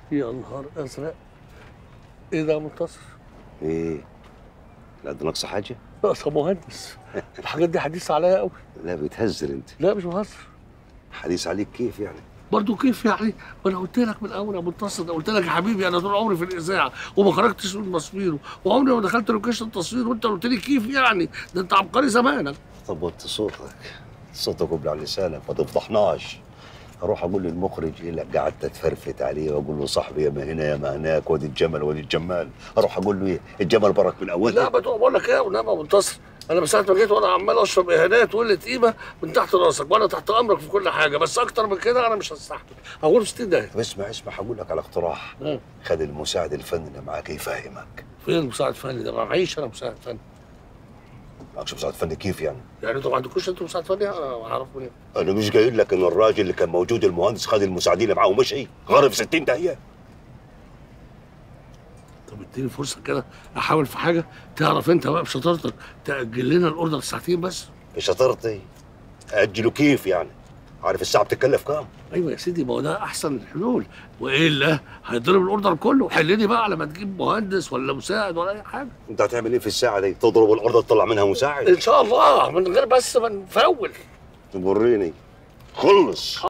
يا نهار ازرق ايه ده يا منتصر؟ ايه لا ده ناقصه حاجه ناقصه مهندس الحاجات دي حديثه عليا قوي لا بتهزر انت لا مش بهزر حديث عليك كيف يعني برضه كيف يعني؟ ما انا قلت لك من الاول يا منتصر ده قلت لك يا حبيبي انا طول عمري في الاذاعه وما خرجتش من تصويره وعمري ما دخلت لوكيشن التصوير وانت قلت لي كيف يعني؟ ده انت عبقري زمانك طب وطي صوتك صوتك قبل على لسانك ما تفضحناش اروح اقول للمخرج ايه لك قعدت اتفرفت عليه واقول له صاحبي يا ما هنا يا ما هناك وادي الجمل وادي الجمال اروح اقول له ايه الجمل برك من اول لا ما بقول لك ايه ونعم يا منتصر انا من ساعه ما جيت وانا عمال اشرب اهانات وقله قيمه من تحت راسك وانا تحت امرك في كل حاجه بس اكتر من كده انا مش هستحمل هقول في 60 دقيقه طب اسمع اسمع هقول لك على اقتراح آه. خد المساعد الفني اللي معاك يفهمك فين المساعد الفني ده؟ ما معيش انا مساعد فني معكش مساعد فني كيف يعني يعني انتوا ما عندكوش انتوا مساعد فني انا هعرف منين؟ انا مش قايل لك ان الراجل اللي كان موجود المهندس خد المساعدين اللي معاه ومشي غرب 60 دقيقه طب اديني فرصه كده احاول في حاجه تعرف انت بقى بشطارتك تاجل لنا الاوردر ساعتين بس بشطارتي اجله كيف يعني عارف الساعه بتتكلف كام ايوه يا سيدي ما هو ده احسن الحلول والا هيضرب الاوردر كله حلني بقى على ما تجيب مهندس ولا مساعد ولا اي حاجه انت هتعمل ايه في الساعه دي تضرب الارض تطلع منها مساعد ان شاء الله من غير بس ما نفول توريني خلص